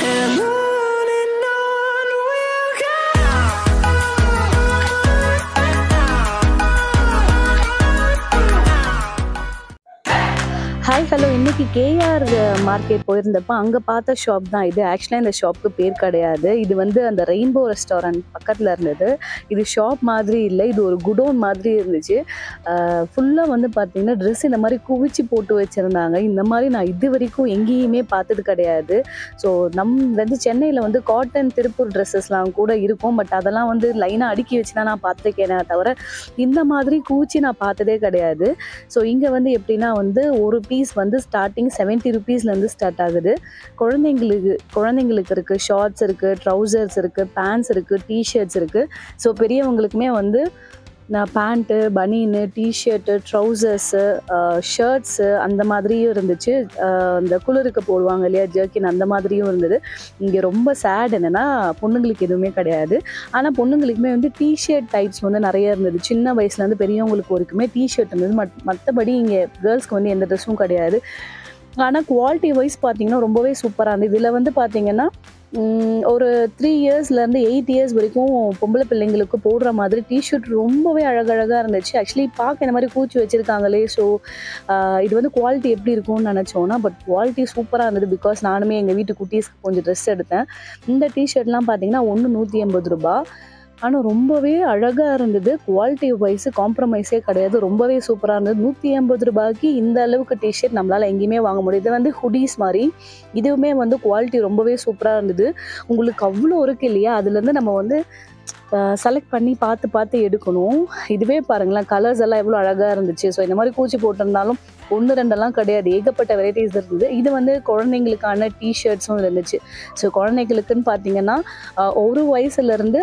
And on and on we'll go. Hi hello இன்னைக்கு KR market போயிருந்தப்ப அங்கே பார்த்த ஷாப் தான் இது ஆக்சுவலாக இந்த ஷாப்புக்கு பேர் கிடையாது இது வந்து அந்த ரெயின்போ ரெஸ்டாரண்ட் பக்கத்தில் இருந்தது இது ஷாப் மாதிரி இல்லை இது ஒரு குடோன் மாதிரி இருந்துச்சு ஃபுல்லாக வந்து பார்த்தீங்கன்னா ட்ரெஸ் இந்த மாதிரி குவிச்சு போட்டு வச்சுருந்தாங்க இந்த மாதிரி நான் இது வரைக்கும் எங்கேயுமே பார்த்தது கிடையாது ஸோ நம் வந்து சென்னையில் வந்து காட்டன் திருப்பூர் ட்ரெஸ்ஸஸ்லாம் கூட இருக்கும் பட் அதெல்லாம் வந்து லைனாக அடுக்கி வச்சு தான் நான் பார்த்துருக்கேனே தவிர இந்த மாதிரி குவிச்சு நான் பார்த்ததே கிடையாது ஸோ இங்கே வந்து எப்படின்னா வந்து ஒரு பீஸ் வந்து ஸ்டார்டிங் செவன்ட்டி ருபீஸ்லேருந்து ஸ்டார்ட் ஆகுது குழந்தைங்களுக்கு குழந்தைங்களுக்கு இருக்குது ஷார்ட்ஸ் இருக்குது ட்ரௌசர்ஸ் இருக்குது பேண்ட்ஸ் இருக்குது டிஷர்ட்ஸ் இருக்குது ஸோ பெரியவங்களுக்குமே வந்து நான் பேண்ட்டு பனீனு டிஷர்ட்டு ட்ரௌசர்ஸு ஷர்ட்ஸு அந்த மாதிரியும் இருந்துச்சு அஹ் இந்த குளிருக்கு போடுவாங்க இல்லையா ஜர்க்கின் அந்த மாதிரியும் இருந்தது இங்கே ரொம்ப சேட் என்னென்னா பொண்ணுங்களுக்கு எதுவுமே கிடையாது ஆனால் பொண்ணுங்களுக்குமே வந்து டிஷர்ட் டைப்ஸ் வந்து நிறைய இருந்தது சின்ன வயசுலேருந்து பெரியவங்களுக்கு வரைக்குமே டிஷர்ட் இருந்தது மத் மற்றபடி இங்கே கேர்ள்ஸ்க்கு வந்து எந்த ட்ரெஸ்ஸும் கிடையாது ஆனால் குவாலிட்டி வைஸ் பார்த்தீங்கன்னா ரொம்பவே சூப்பராக இருந்தது இதில் வந்து பார்த்தீங்கன்னா உம், ஒரு த்ரீ இயர்ஸ்லேருந்து எயிட் இயர்ஸ் வரைக்கும் பொம்பளை பிள்ளைங்களுக்கு போடுற மாதிரி டிஷர்ட் ரொம்பவே அழகழகாக இருந்துச்சு ஆக்சுவலி பார்க்க இந்த மாதிரி கூச்சி வச்சுருக்காங்களே ஸோ இது வந்து குவாலிட்டி எப்படி இருக்கும்னு நினச்சோன்னா பட் குவாலிட்டி சூப்பராக இருந்தது பிகாஸ் நானுமே எங்கள் வீட்டு குட்டீஸ்க்கு கொஞ்சம் ட்ரெஸ் எடுத்தேன் இந்த டிஷர்ட்லாம் பார்த்தீங்கன்னா ஒன்று நூற்றி எண்பது ரூபா ஆனால் ரொம்பவே அழகாக இருந்தது குவாலிட்டி வைஸ் காம்ப்ரமைஸே கிடையாது ரொம்பவே சூப்பராக இருந்தது நூற்றி ஐம்பது ரூபாய்க்கு இந்த அளவுக்கு டிஷர்ட் நம்மளால் எங்கேயுமே வாங்க முடியும் இது வந்து ஹுடீஸ் மாதிரி இதுவுமே வந்து குவாலிட்டி ரொம்பவே சூப்பராக இருந்தது உங்களுக்கு அவ்வளோ இருக்கு இல்லையா அதுலேருந்து நம்ம வந்து செலக்ட் பண்ணி பார்த்து பார்த்து எடுக்கணும் இதுவே பாருங்களேன் கலர்ஸ் எல்லாம் எவ்வளோ அழகாக இருந்துச்சு ஸோ இந்த மாதிரி கூச்சி போட்டிருந்தாலும் ஒன்று ரெண்டெல்லாம் கிடையாது ஏகப்பட்ட வெரைட்டிஸ் இருந்தது இது வந்து குழந்தைங்களுக்கான டிஷர்ட்ஸும் இருந்துச்சு ஸோ குழந்தைங்களுக்குன்னு பார்த்தீங்கன்னா ஆஹ், ஒரு வயசுலேருந்து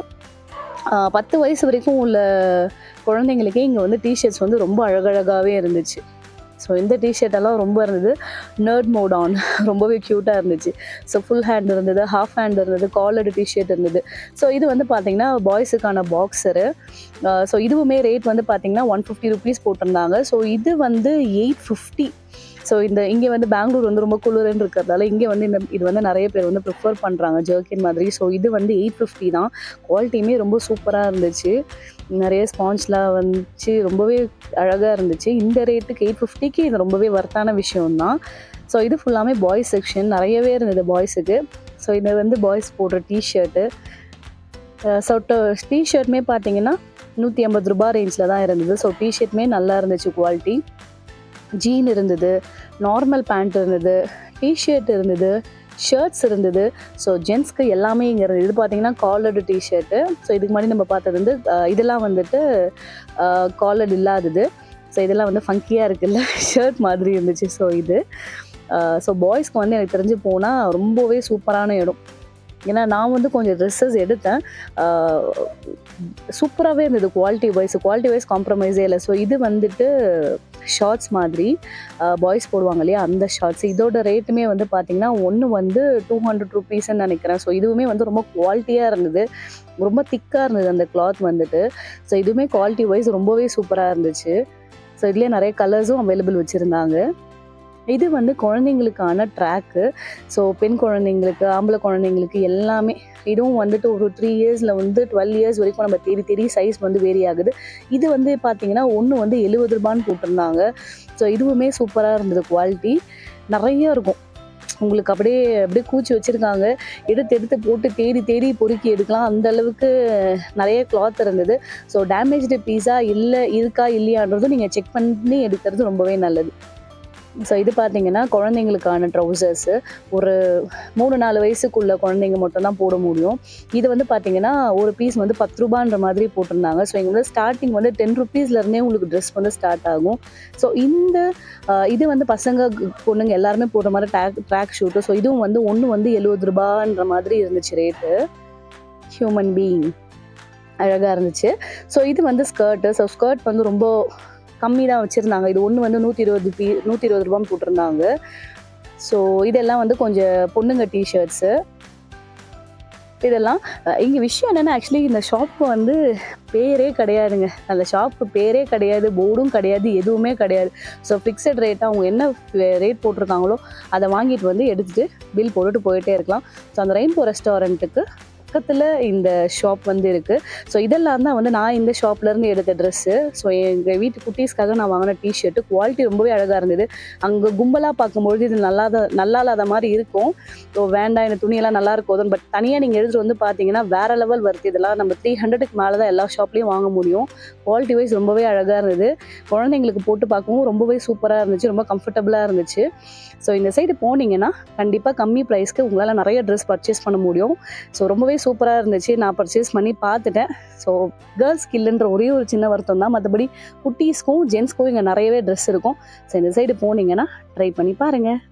பத்து வயசு வரைக்கும் உள்ள குழந்தைங்களுக்கே இங்கே வந்து டிஷர்ட்ஸ் வந்து ரொம்ப அழகழகாகவே இருந்துச்சு ஸோ இந்த டிஷர்ட் எல்லாம் ரொம்ப இருந்தது நர்ட் மோட் ஆன் ரொம்பவே க்யூட்டாக இருந்துச்சு ஸோ ஃபுல் ஹேண்ட் இருந்தது ஹாஃப் ஹேண்ட் இருந்தது காலர்டு டிஷர்ட் இருந்தது ஸோ இது வந்து பார்த்தீங்கன்னா பாய்ஸுக்கான பாக்ஸரு ஸோ இதுவுமே ரேட் வந்து பார்த்தீங்கன்னா ஒன் ஃபிஃப்டி ருபீஸ் போட்டிருந்தாங்க ஸோ இது வந்து எயிட் ஃபிஃப்டி ஸோ இந்த இங்கே வந்து பெங்களூர் வந்து ரொம்ப குளிர்னு இருக்கிறதால இங்கே வந்து இந்த இது வந்து நிறைய பேர் வந்து ப்ரிஃபர் பண்ணுறாங்க ஜர்க்கின் மாதிரி ஸோ இது வந்து எயிட் ஃபிஃப்டி தான் குவாலிட்டியுமே ரொம்ப சூப்பராக இருந்துச்சு நிறைய ஸ்பான்ஸ்லாம் வந்துச்சு ரொம்பவே அழகாக இருந்துச்சு இந்த ரேட்டுக்கு எயிட் ஃபிஃப்டிக்கு இது ரொம்பவே வர்த்தான விஷயம்தான் ஸோ இது ஃபுல்லாமே பாய்ஸ் செக்ஷன் நிறையவே இருந்தது பாய்ஸுக்கு ஸோ இது வந்து பாய்ஸ் போடுற டிஷர்ட்டு ஸோ டிஷர்ட்டுமே பார்த்தீங்கன்னா நூற்றி ஐம்பது ரூபாய் ரேஞ்சில் தான் இருந்தது ஸோ டிஷர்ட்டுமே நல்லா இருந்துச்சு குவாலிட்டி ஜீன் இருந்தது நார்மல் பேண்ட் இருந்தது டிஷர்ட் இருந்தது ஷர்ட்ஸ் இருந்தது ஸோ ஜென்ஸ்க்கு எல்லாமே இங்கே இருந்தது இது பார்த்தீங்கன்னா காலர்டு டிஷர்ட்டு ஸோ இதுக்கு முன்னாடி நம்ம பார்த்தது வந்து அஹ், இதெல்லாம் வந்துட்டு காலர்டு இல்லாதது ஸோ இதெல்லாம் வந்து ஃபங்கியாக இருக்குல்ல ஷர்ட் மாதிரி இருந்துச்சு ஸோ இது ஸோ பாய்ஸ்க்கு வந்து எனக்கு தெரிஞ்சு போனால் ரொம்பவே சூப்பரான இடம் ஏன்னா நான் வந்து கொஞ்சம் ட்ரெஸ்ஸஸ் எடுத்தேன் சூப்பராகவே இருந்தது குவாலிட்டி வைஸ் குவாலிட்டி வைஸ் காம்ப்ரமைஸே இல்லை ஸோ இது வந்துட்டு ஷார்ட்ஸ் மாதிரி பாய்ஸ் போடுவாங்க இல்லையா அந்த ஷார்ட்ஸ் இதோட ரேட்டுமே வந்து பார்த்தீங்கன்னா ஒன்று வந்து டூ ஹண்ட்ரட் ருபீஸ்ன்னு நினைக்கிறேன் ஸோ இதுவுமே வந்து ரொம்ப குவாலிட்டியாக இருந்தது ரொம்ப திக்காக இருந்தது அந்த கிளாத் வந்துட்டு ஸோ இதுவுமே குவாலிட்டி வைஸ் ரொம்பவே சூப்பராக இருந்துச்சு ஸோ இதுலேயே நிறைய கலர்ஸும் அவைலபிள் வச்சுருந்தாங்க இது வந்து குழந்தைங்களுக்கான ட்ராக்கு ஸோ பெண் குழந்தைங்களுக்கு ஆம்பளை குழந்தைங்களுக்கு எல்லாமே இதுவும் வந்துட்டு ஒரு த்ரீ இயர்ஸில் வந்து டுவெல் இயர்ஸ் வரைக்கும் நம்ம தேடி தேடி சைஸ் வந்து வேரி ஆகுது இது வந்து பார்த்தீங்கன்னா ஒன்று வந்து எழுபது ரூபான்னு போட்டிருந்தாங்க ஸோ இதுவுமே சூப்பராக இருந்தது குவாலிட்டி நிறைய இருக்கும் உங்களுக்கு அப்படியே அப்படியே கூச்சி வச்சுருக்காங்க எடுத்து எடுத்து போட்டு தேடி தேடி பொறுக்கி எடுக்கலாம் அந்த அளவுக்கு நிறைய கிளாத் இருந்தது ஸோ டேமேஜ்டு பீஸா இல்லை இருக்கா இல்லையான்றதும் நீங்கள் செக் பண்ணி எடுக்கிறது ரொம்பவே நல்லது ஸோ இது பார்த்தீங்கன்னா குழந்தைங்களுக்கான ட்ரௌசர்ஸு ஒரு மூணு நாலு வயசுக்குள்ள குழந்தைங்க மட்டும் தான் போட முடியும் இது வந்து பார்த்தீங்கன்னா ஒரு பீஸ் வந்து பத்து ரூபான்ற மாதிரி போட்டிருந்தாங்க ஸோ இங்கே வந்து ஸ்டார்டிங் வந்து டென் ருபீஸ்லேருந்தே உங்களுக்கு ட்ரெஸ் வந்து ஸ்டார்ட் ஆகும் ஸோ இந்த ஆஹ், இது வந்து பசங்க கு- பொண்ணுங்க எல்லாருமே போடுற மாதிரி ட்ராக் ட்ராக் ஷூட்டு ஸோ இதுவும் வந்து ஒன்று வந்து எழுபது ரூபான்ற மாதிரி இருந்துச்சு ரேட்டு ஹியூமன் பீயிங் அழகாக இருந்துச்சு ஸோ இது வந்து ஸ்கர்ட்டு ஸோ ஸ்கர்ட் வந்து ரொம்ப கம்மி தான் வச்சுருந்தாங்க இது ஒன்று வந்து நூற்றி இருபது பீ நூற்றி இருபது ரூபான்னு போட்டிருந்தாங்க ஸோ இதெல்லாம் வந்து கொஞ்சம் பொண்ணுங்க டிஷர்ட்ஸு இதெல்லாம் அஹ், இங்க விஷயம் என்னன்னா ஆக்சுவலி இந்த ஷாப்பு வந்து பேரே கிடையாதுங்க அந்த ஷாப்பு பேரே கிடையாது போர்டும் கிடையாது எதுவுமே கிடையாது ஸோ ஃபிக்ஸட் ரேட் அவங்க என்ன ரேட் போட்டிருக்காங்களோ அதை வாங்கிட்டு வந்து எடுத்துட்டு பில் போட்டுட்டு போயிட்டே இருக்கலாம் ஸோ அந்த ரெயின்போ ரெஸ்டாரண்ட்டுக்கு பக்கத்தில் இந்த ஷாப் வந்து இருக்குது ஸோ இதெல்லாம் தான் வந்து நான் இந்த ஷாப்லேருந்து எடுத்த ட்ரெஸ்ஸு ஸோ எங்கள் வீட்டு குட்டீஸ்க்காக நான் வாங்கின டிஷர்ட்டு குவாலிட்டி ரொம்பவே அழகாக இருந்தது அங்கே கும்பலாக பார்க்கும்பொழுது இது நல்லா நல்லா இல்லாத மாதிரி இருக்கும் ஸோ வேண்டாம் இந்த துணியெல்லாம் நல்லா இருக்கும் பட் தனியாக நீங்கள் எடுத்துகிட்டு வந்து பார்த்தீங்கன்னா வேறு லெவல் வருது இதெல்லாம் நம்ம த்ரீ ஹண்ட்ரடுக்கு மேலே தான் எல்லா ஷாப்லேயும் வாங்க முடியும் குவாலிட்டி வைஸ் ரொம்பவே அழகாக இருந்தது குழந்தைங்களுக்கு போட்டு பார்க்கவும் ரொம்பவே சூப்பராக இருந்துச்சு ரொம்ப கம்ஃபர்டபுளாக இருந்துச்சு ஸோ இந்த சைடு போனீங்கன்னா கண்டிப்பாக கம்மி ப்ரைஸ்க்கு உங்களால் நிறைய ட்ரெஸ் பர்ச்சேஸ் பண்ண முடியும் ஸோ ரொம்பவே சூப்பராக இருந்துச்சு நான் பர்ச்சேஸ் பண்ணி பார்த்துட்டேன் ஸோ கேர்ள்ஸ் ஸ்கில்லுன்ற ஒரே ஒரு சின்ன வருத்தம் தான் மற்றபடி குட்டீஸ்க்கும் ஜென்ஸ்க்கும் இங்கே நிறையவே ட்ரெஸ் இருக்கும் ஸோ இந்த சைடு போனீங்கன்னா ட்ரை பண்ணி பாருங்கள்